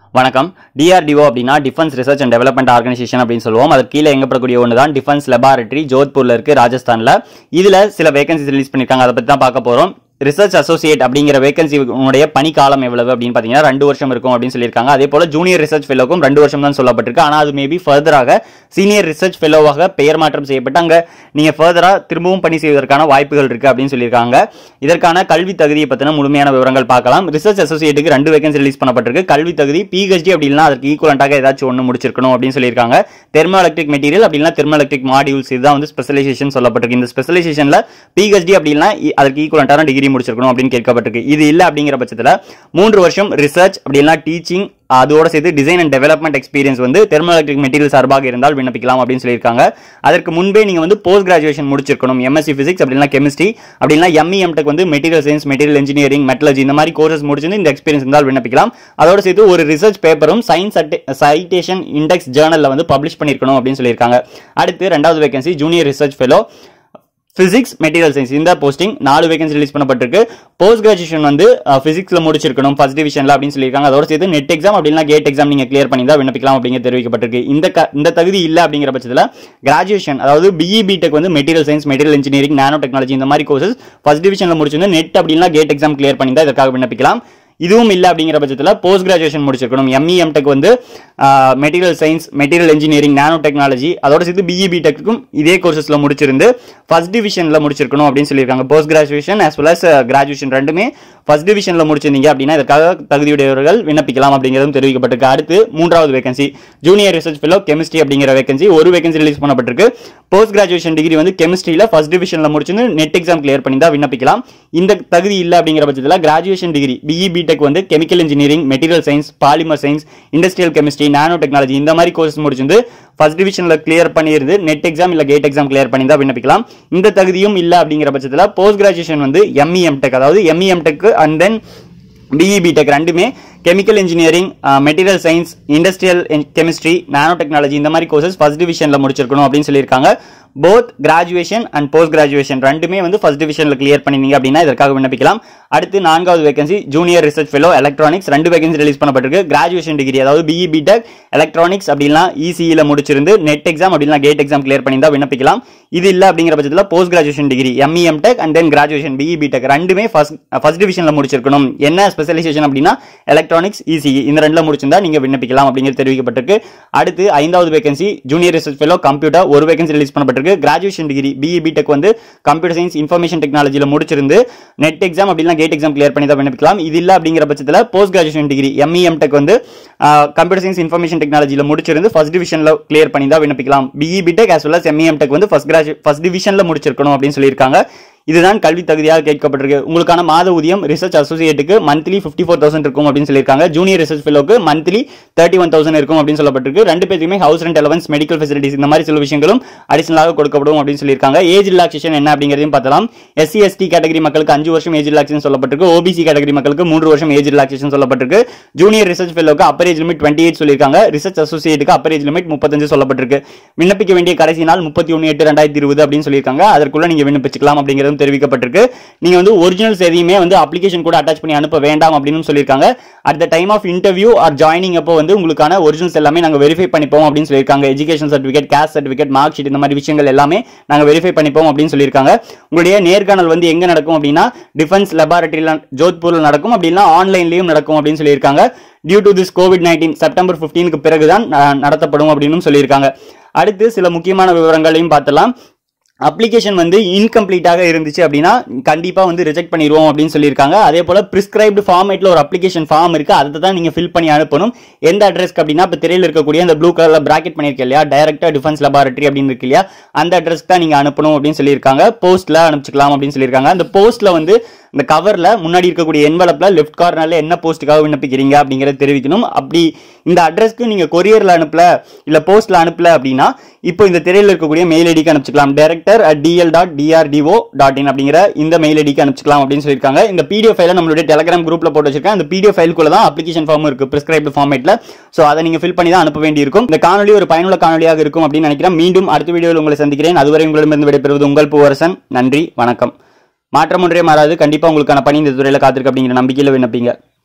வணக்கம் டிஆர்டிஓ அப்படின்னா defence research and development organisation அப்படின்னு சொல்லுவோம் அது கீழே எங்கப்படக்கூடிய ஒன்று தான் டிஃபென்ஸ் லெபார்டரி ஜோத்பூர்ல இருக்கு ராஜஸ்தான்ல இதுல சில வேகன்சிஸ் ரிலீஸ் பண்ணிருக்காங்க அதை பத்தி தான் பார்க்க போறோம் ரிசர்ச் அசோசியேட் அப்படிங்கிற வேகன்சி உடைய பணிக்காலம் எவ்வளவு அப்படின்னு பார்த்தீங்கன்னா ரெண்டு வருஷம் இருக்கும் அப்படின்னு சொல்லியிருக்காங்க அதே போல ஜூனியர் ரிசர்ச் ஃபெலோக்கும் ரெண்டு வருஷம் தான் சொல்லப்பட்டிருக்கு ஆனால் அது மேபி ஃபர்தராக சீனியர் ரிசர்ச் ஃபெலோவாக பெயர் மாற்றம் செய்யப்பட்டு அங்கே நீங்கள் ஃபர்தராக திரும்பவும் பணி செய்வதற்கான வாய்ப்புகள் இருக்கு அப்படின்னு சொல்லியிருக்காங்க இதற்கான கல்வி தகுதியை பற்றின முழுமையான விவரங்கள் பார்க்கலாம் ரிசர்ச் அசோசியேட்டுக்கு ரெண்டு வேகன்சி ரிலீஸ் பண்ணப்பட்டிருக்கு கல்வி தகுதி பிஹெச்டி அப்படின்னா அதற்கு ஈக்குவலண்டாக ஏதாச்சும் ஒன்று முடிச்சிருக்கணும் அப்படின்னு சொல்லியிருக்காங்க தெர்மோ எலக்ட்ரிக் மெட்டீரியல் அப்படின்னா தெர்மோ எலக்ட்ரிக் மாடியூல்ஸ் இதுதான் வந்து ஸ்பெஷலைசேஷன் சொல்லப்பட்டிருக்கு இந்த ஸ்பெஷலைசேஷன்ல பிஹெச்டி அப்படின்னா இ- அதற்கு ஈக்குவலண்டான டிகிரி முடிச்சிருக்கணும் அப்படின்னு கேட்கப்பட்டிருக்கு இது இல்லை அப்படிங்கிற பட்சத்தில் மூன்று வருஷம் ரிசர்ச் அப்படின்னா டீச்சிங் அதோட சேர்த்து டிசைன் அண்ட் டெவலப்மெண்ட் எக்ஸ்பீரியன்ஸ் வந்து தெர்மோ எலக்ட்ரிக் மெட்டீரியல் சார்பாக இருந்தால் விண்ணப்பிக்கலாம் அப்படின்னு சொல்லியிருக்காங்க அதற்கு முன்பே நீங்க வந்து போஸ்ட் கிராஜுவேஷன் முடிச்சிருக்கணும் எம்எஸ்சி பிசிக்ஸ் அப்படின்னா கெமிஸ்ட்ரி அப்படின்னா எம்இ எம்டெக் வந்து material science material engineering metallurgy இந்த மாதிரி கோர்சஸ் முடிச்சிருந்து இந்த எக்ஸ்பீரியன்ஸ் இருந்தால் விண்ணப்பிக்கலாம் அதோட சேர்த்து ஒரு ரிசர்ச் பேப்பரும் சயின்ஸ் சைட்டேஷன் இண்டெக்ஸ் ஜேர்னல்ல வந்து பப்ளிஷ் பண்ணிருக்கணும் அப்படின்னு சொல்லியிருக்காங்க அடுத்து ரெண்டாவது vacancy junior research fellow physics material science இந்த போஸ்டிங் நாலு வேகன்சி ரிலீஸ் பண்ணப்பட்டிருக்கு போஸ்ட் கிராஜுவேஷன் வந்து பிசிக்ஸ்ல முடிச்சிருக்கணும் ஃபர்ஸ்ட் டிவிஷன்ல அப்படின்னு சொல்லியிருக்காங்க அதோட சேர்த்து நெட் எக்ஸாம் அப்படின்னா கேட் எக்ஸாம் நீங்க கிளியர் பண்ணி தான் விண்ணப்பிக்கலாம் அப்படிங்க தெரிவிக்கப்பட்டிருக்கு இந்த க- இந்த தகுதி இல்ல அப்படிங்கிற பட்சத்தில் கிராஜுவேஷன் அதாவது பிஇ பிடெக் வந்து material science material engineering nano technology இந்த மாதிரி கோர்சஸ் ஃபர்ஸ்ட் டிவிஷன்ல முடிச்சிருந்து நெட் அப்படின்னா கேட் எக்ஸாம் கிளியர் பண்ணி தான் இதற்காக விண்ணப்பிக்கலாம் இதுவும் இல்லை அப்படிங்கிற பட்சத்தில் போஸ்ட் கிராஜுவேஷன் முடிச்சிருக்கணும் எம்இ எம்டெக் வந்து material science material engineering nano technology அதோட சேர்த்து பிஇ பிடெக்கும் இதே கோர்சஸ்ல முடிச்சிருந்து ஃபர்ஸ்ட் டிவிஷன்ல முடிச்சிருக்கணும் அப்படின்னு சொல்லியிருக்காங்க post graduation as well as graduation ரெண்டுமே ஃபர்ஸ்ட் டிவிஷன்ல முடிச்சிருந்தீங்க அப்படின்னா இதற்காக தகுதியுடையவர்கள் விண்ணப்பிக்கலாம் அப்படிங்கிறதும் தெரிவிக்கப்பட்டிருக்கு அடுத்து மூன்றாவது vacancy junior research fellow chemistry அப்படிங்கிற வேகன்சி ஒரு வேகன்சி ரிலீஸ் பண்ணப்பட்டிருக்கு போஸ்ட் கிராஜுவேஷன் டிகிரி வந்து கெமிஸ்ட்ரியில ஃபர்ஸ்ட் டிவிஷன்ல முடிச்சிருந்து நெட் எக்ஸாம் கிளியர் பண்ணி தான் விண்ணப்பிக்கலாம் இந்த தகுதி இல்லை அப்படிங்கிற பட்சத்தில் கிராஜுவேஷன் டிகிரி பிஇ பிடெக் வந்து chemical engineering material science polymer science industrial chemistry nano technology இந்த மாதிரி கோர்ஸ் முடிச்சிருந்து ஃபர்ஸ்ட் டிவிஷன்ல கிளியர் பண்ணியிருந்து நெட் எக்ஸாம் இல்ல கேட் எக்ஸாம் கிளியர் பண்ணி தான் விண்ணப்பிக்கலாம் இந்த தகுதியும் இல்ல அப்படிங்கிற பட்சத்தில் போஸ்ட் கிராஜுவேஷன் வந்து எம்இ எம்டெக் அதாவது ME MTech and then BE BTech ரெண்டுமே chemical engineering material science industrial chemistry nano technology இந்த மாதிரி கோர்சஸ் ஃபர்ஸ்ட் டிவிஷன்ல முடிச்சிருக்கணும் அப்படின்னு சொல்லியிருக்காங்க both graduation and post graduation ரெண்டுமே வந்து ஃபர்ஸ்ட் டிவிஷன்ல கிளியர் பண்ணினீங்க அப்படின்னா இதற்காக விண்ணப்பிக்கலாம் அடுத்து நான்காவது vacancy junior research fellow electronics ரெண்டு வேகன்சி ரிலீஸ் பண்ணப்பட்டிருக்கு கிராஜுவேஷன் டிகிரி அதாவது பிஇ பிடெக் எலக்ட்ரானிக்ஸ் அப்படின்னா இசிஇல முடிச்சிருந்து நெட் எக்ஸாம் அப்படின்னா கேட் எக்ஸாம் கிளியர் பண்ணி தான் விண்ணப்பிக்கலாம் இது இல்ல அப்படிங்கிற பட்சத்தில் post graduation degree ME MTech and then graduation BE BTech ரெண்டுமே ஃபர்ஸ்ட் ஃபர்ஸ்ட் டிவிஷன்ல முடிச்சிருக்கணும் என்ன ஸ்பெஷலைசேஷன் அப்படின்னா எலக்ட்ரானிக்ஸ் இசிஇ இந்த ரெண்டுல முடிச்சிருந்தா நீங்க விண்ணப்பிக்கலாம் அப்படிங்கிறது தெரிவிக்கப்பட்டிருக்கு அடுத்து ஐந்தாவது vacancy junior research fellow computer ஒரு வேகன்சி ரிலீஸ் பண்ணப்பட்டிருக்கு கிராஜுவேஷன் டிகிரி பிஇ பிடெக் வந்து கம்ப்யூட்டர் சயின்ஸ் இன்ஃபர்மேஷன் டெக்னாலஜியில் முடிச்சிருந்து நெட் எக்ஸாம் அப்படின்னா கேட் எக்ஸாம் கிளியர் பண்ணி தான் விண்ணப்பிக்கலாம் இது இல்ல அப்படிங்கிற பட்சத்தில் post graduation degree ME MTech வந்து கம்ப்யூட்டர் சயின்ஸ் இன்ஃபர்மேஷன் டெக்னாலஜியில் முடிச்சிருந்து ஃபர்ஸ்ட் டிவிஷன்ல கிளியர் பண்ணி தான் விண்ணப்பிக்கலாம் BE BTech as well as ME MTech வந்து ஃபர்ஸ்ட் கிராஜு ஃபர்ஸ்ட் டிவிஷன்ல முடிச்சிருக்கணும் அப்படின்னு சொல்லியிருக்காங்க இதுதான் கல்வி தகுதியாக கேட்கப்பட்டிருக்கு உங்களுக்கான மாத ஊதியம் ரிசர்ச் அசோசியேட்டுக்கு மந்த்லி ஃபிஃப்டி ஃபோர் தௌசண்ட் இருக்கும் அப்படின்னு சொல்லியிருக்காங்க ஜூனியர் ரிசர்ச் ஃபெலோக்கு மந்த்லி தேர்ட்டி ஒன் தௌசண்ட் இருக்கும் அப்படின்னு சொல்லப்பட்டிருக்கு ரெண்டு பேருக்குமே house rent allowance medical facilities இந்த மாதிரி சில விஷயங்களும் அடிஷனலாக கொடுக்கப்படும் அப்படின்னு சொல்லியிருக்காங்க ஏஜ் ரிலாக்ஸேஷன் என்ன அப்படிங்கிறதையும் பார்த்தலாம் எஸ்சி எஸ்டி கேட்டகரி மக்களுக்கு அஞ்சு வருஷம் ஏஜ் ரிலாக்ஸேஷன் சொல்லப்பட்டிருக்கு ஓபிசி கேட்டகரி மக்களுக்கு மூன்று வருஷம் ஏஜ் ரிலாக்ஸேஷன் சொல்லப்பட்டிருக்கு ஜூனியர் ரிசர்ச் ஃபெலோக்கு upper age limit twenty eight சொல்லியிருக்காங்க ரிசர்ச் அசோசியேட்டுக்கு அப்பர் ஏஜ் லிமிட் முப்பத்தஞ்சு சொல்லப்பட்டிருக்கு விண்ணப்பிக்க வேண்டிய கடைசி நாள் முப்பத்தி ஒன்று எட்டு ரெண்டாயிரத்தி இருபது அப்படின்னு சொல்லியிருக்காங்க அதற்குள்ள நீங்க விண்ணப்பிச்சுக்கலாம் அப்படிங்கிறதும் தெரிவிக்கப்பட்டிருக்கு நீங்க வந்து ஒரிஜினல்ஸ் எதையுமே வந்து அப்ளிகேஷன் கூட அட்டாச் பண்ணி அனுப்ப வேண்டாம் அப்படின்னு சொல்லியிருக்காங்க at the time of interview or joining அப்போ வந்து உங்களுக்கான ஒரிஜினல்ஸ் எல்லாமே நாங்க வெரிஃபை பண்ணிப்போம் அப்படின்னு சொல்லியிருக்காங்க education certificate caste certificate mark sheet இந்த மாதிரி விஷயங்கள் எல்லாமே நாங்க வெரிஃபை பண்ணிப்போம் அப்படின்னு சொல்லியிருக்காங்க உங்களுடைய நேர்காணல் வந்து எங்க நடக்கும் அப்படின்னா டிஃபென்ஸ் லெபார்டரியில் ஜோத்பூர்ல நடக்கும் அப்படின்னா ஆன்லைன்லயும் நடக்கும் அப்படின்னு சொல்லியிருக்காங்க due to this COVID nineteen September 15 பிறகுதான் அஹ், நடத்தப்படும் அப்படின்னு சொல்லியிருக்காங்க அடுத்து சில முக்கியமான விவரங்களையும் பார்த்தலாம் அப்ளிகேஷன் வந்து இன்கம்ப்ளீட்டாக இருந்துச்சு அப்படின்னா கண்டிப்பா வந்து ரிஜெக்ட் பண்ணிடுவோம் அப்படின்னு சொல்லியிருக்காங்க அதே போல பிரிஸ்கிரைப்டு ஃபார்மேட்ல ஒரு அப்ளிகேஷன் ஃபார்ம் இருக்கு அதை தான் நீங்க ஃபில் பண்ணி அனுப்பணும் எந்த அட்ரஸ்க்கு அப்படின்னா இப்போ திரையில் இருக்கக்கூடிய அந்த ப்ளூ கலர்ல பிராக்கெட் பண்ணிருக்கேன் இல்லையா டைரக்டா டிஃபென்ஸ் லெபார்டரி அப்படின்னு இருக்கு இல்லையா அந்த அட்ரஸ்க்கு தான் நீங்க அனுப்பணும் அப்படின்னு சொல்லியிருக்காங்க போஸ்ட்ல அனுப்பிச்சுக்கலாம் அப்படின்னு சொல்லியிருக்காங்க அந்த போஸ்ட்ல வந்து இந்த கவர்ல முன்னாடி இருக்கக்கூடிய என்வலப்ல லெஃப்ட் கார்னர்ல என்ன போஸ்ட்டுக்காக விண்ணப்பிக்கிறீங்க அப்படிங்கறத தெரிவிக்கணும் அப்படி இந்த அட்ரஸ்க்கு நீங்க கொரியர்ல அனுப்பல இல்ல போஸ்ட்ல அனுப்பல அப்படின்னா இப்போ இந்த திரையில் இருக்கக்கூடிய மெயில் ஐடிக்கு அனுப்பிச்சுக்கலாம் director DL dot DRDO dot in அப்படிங்கிற இந்த மெயில் ஐடிக்கு அனுப்பிச்சுக்கலாம் அப்படின்னு சொல்லியிருக்காங்க இந்த பிடிஎஃப் ஃபைல நம்மளுடைய டெலிகிராம் குரூப்ல போட்டு வச்சிருக்கேன் அந்த பிடிஎஃப் ஃபைலுக்குள்ள தான் அப்ளிகேஷன் ஃபார்ம் இருக்கு பிரிஸ்கிரைப்டு ஃபார்மேட்ல ஸோ அதை நீங்க ஃபில் பண்ணி தான் அனுப்ப வேண்டியிருக்கும் இந்த காணொலி ஒரு பயனுள்ள காணொலியாக இருக்கும் அப்படின்னு நினைக்கிறேன் மீண்டும் அடுத்த வீடியோவில் உங்களை சந்திக்கிறேன் அதுவரை உங்களிடமிருந்து விடைபெறுவது உங்கள் பூவரசன் நன்றி வணக்கம் மாற்றம் ஒன்றே மாறாது கண்டிப்பா உங்களுக்கான பணி இந்த துறையில காத்திருக்கு அப்படிங்கிற நம்பிக்கையில விண்ணப்பிங்க